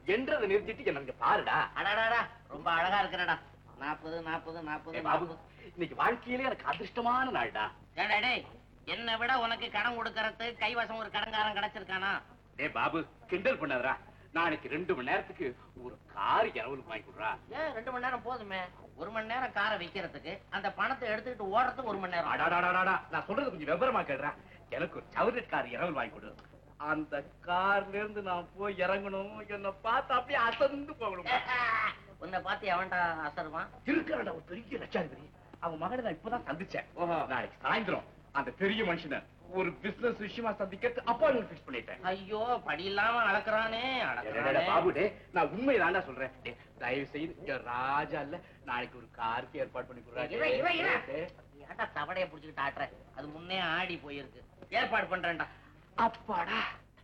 என்றதை நிறுத்திட்டு எனக்கு பாருடா அடாடாடா ரொம்ப அழகா இருக்கிறடா நாற்பது நாற்பது நாற்பது ஏய் பாபு இன்னைக்கு வாழ்க்கையிலே எனக்கு அதிர்ஷ்டமான நாள்டா ஏடா டேய் என்னை விட உனக்கு கடன் கொடுக்கறது கைவசம் ஒரு கடன்காரன் கிடைச்சிருக்கானா டேய் பாபு கிண்டல் பண்ணாதடா நாளைக்கு ரெண்டு மணி நேரத்துக்கு ஒரு கார் இரவலுக்கு வாங்கி கொடுறா ஏன் ரெண்டு மணி நேரம் போதுமே ஒரு மணி நேரம் காரை விக்கிறதுக்கு அந்த பணத்தை எடுத்துக்கிட்டு ஓடுறதுக்கு ஒரு மணி நேரம் அடாடாடாடா நான் சொல்றது கொஞ்சம் விவரமா கேடுறா எனக்கு ஒரு சவுரட் கார் இரவல் வாங்கி கொடு அந்த கார்ல இருந்து நான் போய் இறங்கணும் என்ன பார்த்து அப்படியே அசந்து போகணும் உன்னை பார்த்து எவன்டா அசருவான் இருக்கிறடா ஒரு பெரிய லட்சாதிபதி அவன் மகனை நான் இப்பதான் சந்திச்சேன் நாளைக்கு சாயந்தரம் அந்த பெரிய மனுஷனை ஒரு பிசினஸ் விஷயமா சந்திக்கிறது அப்பாயின்மெண்ட் ஃபிக்ஸ் பண்ணிட்டேன் ஐயோ படி இல்லாம அளக்குறானே டேய், டேய், டேய், அளக்குறானே. பாபு டே நான் உண்மை தாண்டா சொல்றேன் டேய், தயவு செய்து இங்க ராஜா இல்ல நாளைக்கு ஒரு காருக்கு ஏற்பாடு பண்ணி கொடுறா இவ, இவ, இவ. டேய், டேய். ஏன்டா தவடைய புடிச்சுக்கிட்டு ஆட்டுற அது முன்னே ஆடி போயிருக்கு ஏற்பாடு பண்றேன்டா அப்பாடா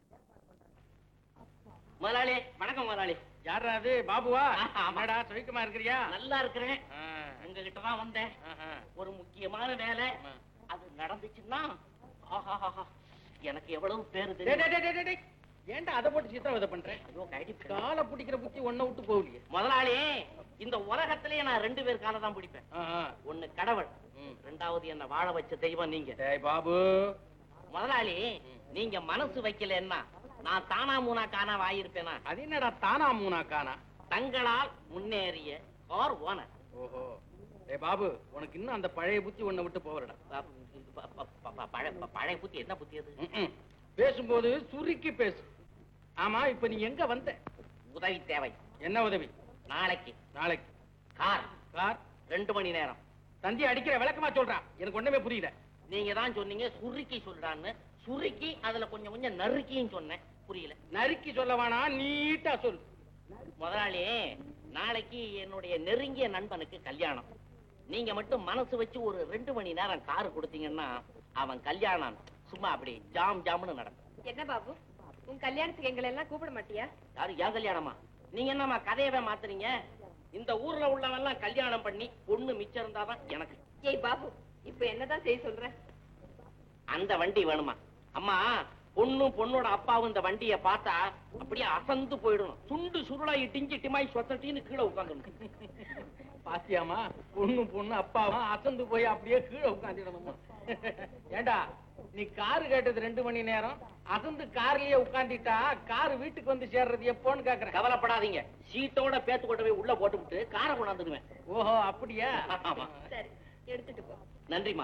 முதலாளி வணக்கம் முதலாளி யாரா அது பாபுவா ஆமா. என்னடா சுயக்கமா இருக்கிறியா நல்லா இருக்கிறேன் ஆ, உங்ககிட்ட தான் வந்தேன் ஆஹா. ஒரு முக்கியமான வேலை ஆ. அது நடந்துச்சுன்னா ஆஹாஹாஹா, எனக்கு எவ்வளவு பேரு டேய், தெரியும் டேய், டேய், டேய், டேய். ஏன்டா அதை போட்டு சித்திரவதை பண்றேன் ஐயோ, கடிப்பு. காலை பிடிக்கிற புத்தி ஒன்ன விட்டு போகலையே முதலாளி இந்த உலகத்திலேயே நான் ரெண்டு பேர் காலை தான் பிடிப்பேன் ஆஹா. ஒண்ணு கடவுள் ம். ரெண்டாவது என்ன வாழ வச்ச தெய்வம் நீங்க டேய் பாபு முதலாளி நீங்க மனசு வைக்கலன்னா நான் தானா மூனா காணா வாயிருப்பேனா அது என்னடா தானா மூணா காணா தங்களால் முன்னேறிய கார் ஓனர் ஓஹோ டேய் பாபு உனக்கு இன்னும் அந்த பழைய புத்தி ஒன்ன விட்டு போகலடா ப- ப- ப- ப- பழைய ப- பழைய புத்தி என்ன புத்தி அது ம்ம். பேசும்போது சுருக்கி பேசு ஆமா இப்ப நீ எங்க வந்த உதவி தேவை என்ன உதவி நாளைக்கு நாளைக்கு கார் கார் ரெண்டு மணி நேரம் தந்தி அடிக்கிற விளக்கமா சொல்றான் எனக்கு ஒண்ணுமே புரியல நீங்க தான் சொன்னீங்க சுருக்கி சொல்றான்னு சுருக்கி அதுல கொஞ்சம் கொஞ்சம் நறுக்கின்னு சொன்னேன் புரியல நறுக்கி சொல்ல வேணாம் நீட்டா சொல்லு முதலாளி நாளைக்கு என்னுடைய நெருங்கிய நண்பனுக்கு கல்யாணம் நீங்க மட்டும் மனசு வச்சு ஒரு ரெண்டு மணி நேரம் கார் கொடுத்தீங்கன்னா அவன் கல்யாணம் சும்மா அப்படி ஜாம் ஜாம்னு நடக்கும் என்ன பாபு உன் கல்யாணத்துக்கு எங்களை எல்லாம் கூப்பிட மாட்டியா யாரு ஏன் கல்யாணமா நீங்க என்னம்மா கதையவே மாத்துறீங்க இந்த ஊர்ல உள்ளவன் எல்லாம் கல்யாணம் பண்ணி பொண்ணு மிச்சம் இருந்தாதான் எனக்கு ஏய் பாபு இப்ப என்னதான் செய்ய சொல்ற அந்த வண்டி வேணுமா அம்மா பொண்ணும் பொண்ணோட அப்பாவும் இந்த வண்டியை பார்த்தா அப்படியே அசந்து போயிடணும் துண்டு சுருளாயி டிஞ்சி டிமாய் சொத்தட்டின்னு கீழே உட்காந்துடும் பாத்தியாமா பொண்ணு பொண்ணு அப்பாவும் அசந்து போய் அப்படியே கீழே உட்காந்துடணுமா ஏண்டா நீ காரு கேட்டது ரெண்டு மணி நேரம் அசந்து கார்லயே உட்காந்துட்டா கார் வீட்டுக்கு வந்து சேர்றது எப்போன்னு கேக்குறேன் கவலைப்படாதீங்க சீட்டோட பேத்து கொண்டு போய் உள்ள போட்டுவிட்டு காரை கொண்டாந்துடுவேன் ஓஹோ அப்படியா ஆமா. சரி எடுத்துட்டு போ நன்றிம்மா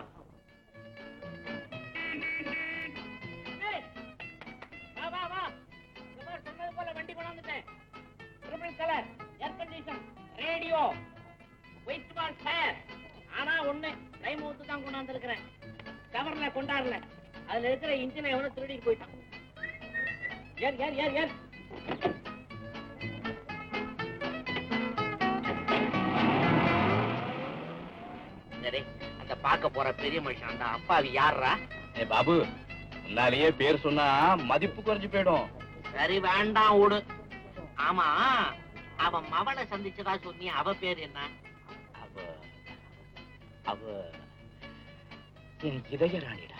வா வா வா இந்த மாதிரி சொன்னது போல வண்டி கொண்டாந்துட்டேன் triple colour air condition radio white wall tyre ஆனா ஒண்ணு டைம் ஊத்து தான் கொண்டாந்து இருக்கிறேன் கவர்ல கொண்டாடல அதுல இருக்கிற இன்ஜினை எவனோ திருடிட்டு போயிட்டான் ஏர் ஏர் ஏர் ஏர் சரி அந்த பார்க்க போற பெரிய மனுஷன் அந்த அப்பாவி யாரா ஏ பாபு முன்னாலேயே பேர் சொன்னா மதிப்பு குறைஞ்சு போயிடும் சரி வேண்டாம் விடு ஆமா அவன் மவளை சந்திச்சதா சொன்னி அவ பேர் என்ன அவ அவ என் இதயராணிடா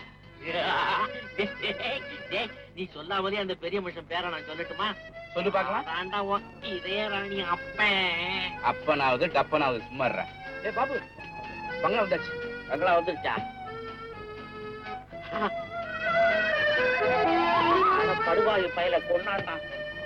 டேய், நீ சொல்லாமலே அந்த பெரிய மனுஷன் பேரை நான் சொல்லட்டுமா சொல்லு பார்க்கலாம் வேண்டாம் உன் இதய ராணி அப்பன் அப்பனாவது டப்பனாவது சும்மா இருடா. ஏ பாபு பங்களா வந்தாச்சு பங்களா வந்துருச்சா அட படுவாயு பையல கொண்டாண்டான்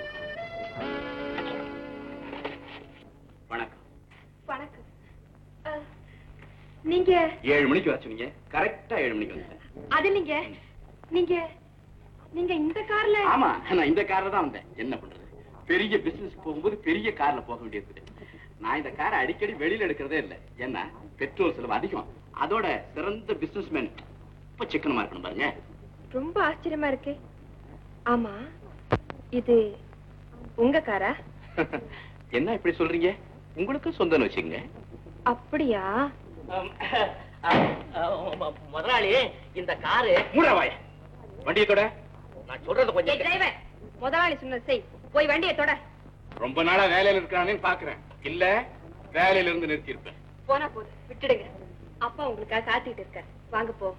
வணக்கம் வணக்கம் அஹ், நீங்க ஏழு மணிக்கு வர சொன்னீங்க கரெக்டா ஏழு மணிக்கு வந்துட்டேன் அது நீங்க நீங்க நீங்க இந்த கார்ல ஆமா நான் இந்த கார்ல தான் வந்தேன் என்ன பண்றது பெரிய பிசினஸ் போகும்போது பெரிய கார்ல போக வேண்டியது நான் இந்த காரை அடிக்கடி வெளியில எடுக்கிறதே இல்லை ஏன்னா பெட்ரோல் செலவு அதிகம் அதோட சிறந்த பிசினஸ் மேன் இப்ப சிக்கனமா இருக்கணும் பாருங்க ரொம்ப ஆச்சரியமா இருக்கு ஆமா இது உங்க காரா என்ன இப்படி சொல்றீங்க உங்களுக்கு சொந்தம்னு வச்சுக்கங்க அப்படியா அம், அம், அம், முதலாளி இந்த காரு மூடாவாய் வண்டியை தொட நான் சொல்றது கொஞ்சம் கே- டிரைவர் முதலாளி சொன்னது செய் போய் வண்டியை தொட ரொம்ப நாளா வேலையில இருக்கிறானேன்னு பாக்குறேன் இல்ல வேலையில இருந்து நிறுத்தி இருப்பேன் போனா போதும் விட்டுடுங்க அப்பா உங்களுக்காக காத்துக்கிட்டு இருக்கார் வாங்க போ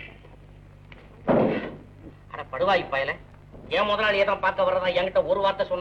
அட படுவாய் பயல ஏன் முதலாளியை தான் பார்க்க வர்றதா என்கிட்ட ஒரு வார்த்தை சொன்ன